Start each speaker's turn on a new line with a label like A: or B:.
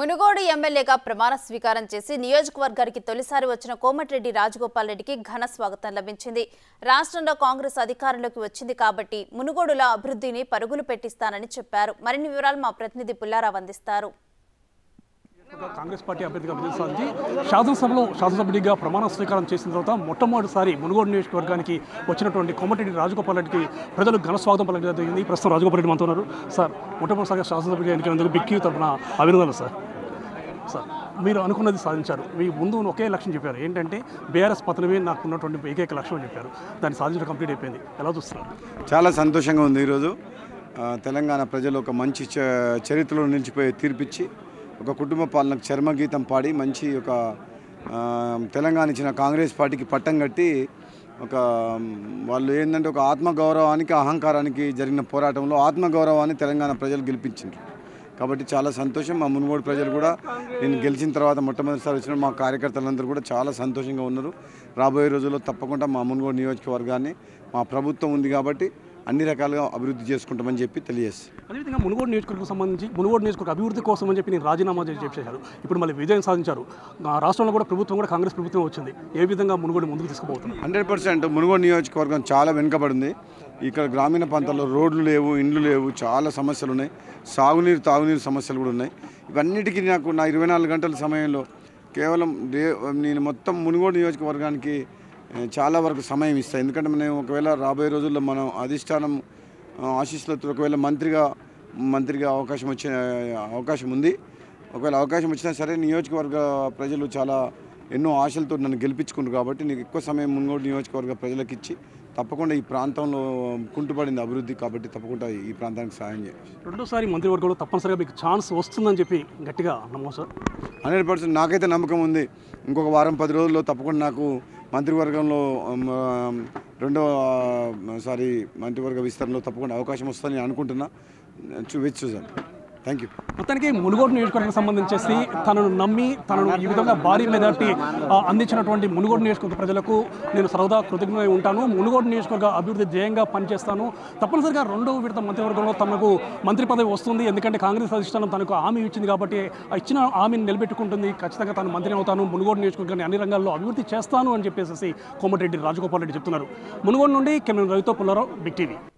A: మునుగోడు ఎమ్మెల్యేగా ప్రమాణ స్వీకారం చేసి నియోజకవర్గానికి తొలిసారి వచ్చిన కోమటిరెడ్డి రాజగోపాల్ రెడ్డికి ఘన స్వాగతం లభించింది రాష్ట్రంలో కాంగ్రెస్ అధికారంలోకి వచ్చింది కాబట్టి మునుగోడుల అభివృద్ధిని పరుగులు పెట్టిస్తానని చెప్పారు మరిన్ని వివరాలు మా ప్రతినిధి పుల్లారావు అందిస్తారు
B: కాంగ్రెస్ పార్టీ అభ్యర్థిగా విజయం సాధించి శాసనసభలో శాసనసభ్యుడిగా ప్రమాణ స్వీకారం చేసిన తర్వాత మొట్టమొదటిసారి మునుగోడు నియోజకవర్గానికి వచ్చినటువంటి కోమటిరెడ్డి రాజగోపాల్ రెడ్డికి ప్రజలు ఘన స్వాగతం పలకడం జరిగింది ప్రస్తుతం రాజగోపాల్ రెడ్డి మనతో ఉన్నారు సార్ మొట్టమొదటిసారిగా శాసనసభ్యుడిగా ఎన్నికైనందుకు బిక్కి తరఫున అభినందనలు సార్ సార్ మీరు అనుకున్నది సాధించారు మీ ముందు ఒకే లక్ష్యం చెప్పారు ఏంటంటే బీఆర్ఎస్ పతనమే నాకు ఉన్నటువంటి ఏకైక లక్ష్యం అని చెప్పారు దాన్ని సాధించడం కంప్లీట్ అయిపోయింది ఎలా చూస్తున్నారు
C: చాలా సంతోషంగా ఉంది ఈరోజు ఆ, తెలంగాణ ప్రజలు ఒక మంచి చ- చరిత్రలో నిలిచిపోయే తీర్పిచ్చి ఒక కుటుంబ పాలనకు చర్మగీతం పాడి మంచి ఒక ఆ, తెలంగాణ ఇచ్చిన కాంగ్రెస్ పార్టీకి పట్టం కట్టి ఒక మ్, వాళ్ళు ఏంటంటే ఒక ఆత్మగౌరవానికి అహంకారానికి జరిగిన పోరాటంలో ఆత్మగౌరవాన్ని తెలంగాణ ప్రజలు గెలిపించారు కాబట్టి చాలా సంతోషం మా మునుగోడు ప్రజలు కూడా నేను గెలిచిన తర్వాత మొట్టమొదటిసారి వచ్చిన మా కార్యకర్తలందరూ కూడా చాలా సంతోషంగా ఉన్నారు రాబోయే రోజుల్లో తప్పకుండా మా మునుగోడు నియోజకవర్గాన్ని మా ప్రభుత్వం ఉంది కాబట్టి అన్ని రకాలుగా అభివృద్ధి చేసుకుంటామని చెప్పి తెలియజేస్తాను
B: అదేవిధంగా మునుగోడు నియోజకవర్గం సంబంధించి మునుగోడు నియోజకవర్గ అభివృద్ధి కోసం అని చెప్పి నేను రాజీనామా చేసి చెప్పేశారు ఇప్పుడు మళ్ళీ విజయం సాధించారు ఆ రాష్ట్రంలో కూడా ప్రభుత్వం కూడా కాంగ్రెస్ ప్రభుత్వం వచ్చింది ఏ విధంగా మునుగోడు ముందుకు తీసుకుపోతున్నారు
C: హండ్రెడ్ పర్సెంట్ మునుగోడు నియోజకవర్గం చాలా వెనుకబడింది ఇక్కడ గ్రామీణ ప్రాంతాల్లో రోడ్లు లేవు ఇండ్లు లేవు చాలా సమస్యలు ఉన్నాయి సాగునీరు తాగునీరు సమస్యలు కూడా ఉన్నాయి ఇవన్నిటికీ నాకు నా ఇరవై నాలుగు గంటల సమయంలో కేవలం డే నేను మొత్తం మునుగోడు నియోజకవర్గానికి ఏ, చాలా వరకు సమయం ఇస్తాను ఎందుకంటే మనం ఒకవేళ రాబోయే రోజుల్లో మనం అధిష్టానం ఆ, ఆశీస్సులతో ఒకవేళ మంత్రిగా మంత్రిగా అవకాశం వచ్చే అవకాశం ఉంది ఒకవేళ అవకాశం వచ్చినా సరే నియోజకవర్గ ప్రజలు చాలా ఎన్నో ఆశలతో నన్ను గెలిపించుకున్నారు కాబట్టి నీకు ఎక్కువ సమయం మున్గోడు నియోజకవర్గ ప్రజలకు ఇచ్చి తప్పకుండా ఈ ప్రాంతంలో కుంటుపడింది అభివృద్ధి కాబట్టి తప్పకుండా ఈ ప్రాంతానికి సాయం చేయాలి
B: రెండోసారి మంత్రివర్గంలో తప్పనిసరిగా మీకు ఛాన్స్ వస్తుందని చెప్పి గట్టిగా నమ్మో సార్
C: హండ్రెడ్ పర్సెంట్ నాకైతే నమ్మకం ఉంది ఇంకొక వారం పది రోజుల్లో తప్పకుండా నాకు మంత్రివర్గంలో ఉమ్, ఆ, రెండో ఆ, సారి మంత్రివర్గ విస్తరణలో తప్పకుండా అవకాశం వస్తుందని నేను అనుకుంటున్నా చూ వేచి చూసాను థ్యాంక్ యూ
B: మొత్తానికి మునుగోడు నియోజకవర్గం సంబంధించేసి తనను నమ్మి తనను ఈ విధంగా భారీ మెజార్టీ ఆ, అందించినటువంటి మునుగోడు నియోజకవర్గ ప్రజలకు నేను సరదా కృతజ్ఞతై ఉంటాను మునుగోడు నియోజకవర్గ అభివృద్ధి ధ్యేయంగా పనిచేస్తాను తప్పనిసరిగా రెండవ విడత మంత్రివర్గంలో తనకు మంత్రి పదవి వస్తుంది ఎందుకంటే కాంగ్రెస్ అధిష్టానం తనకు హామీ ఇచ్చింది కాబట్టి ఆ ఇచ్చిన హామీని నిలబెట్టుకుంటుంది ఖచ్చితంగా తాను మంత్రి అవుతాను మునుగోడు నియోజకవర్గాన్ని అన్ని రంగాల్లో అభివృద్ధి చేస్తాను అని చెప్పేసి కోమటిరెడ్డి రాజగోపాల్ రెడ్డి చెప్తున్నారు మునుగోడు నుండి కెమెరా రవితో పుల్లారావు బిగ్ టీవీ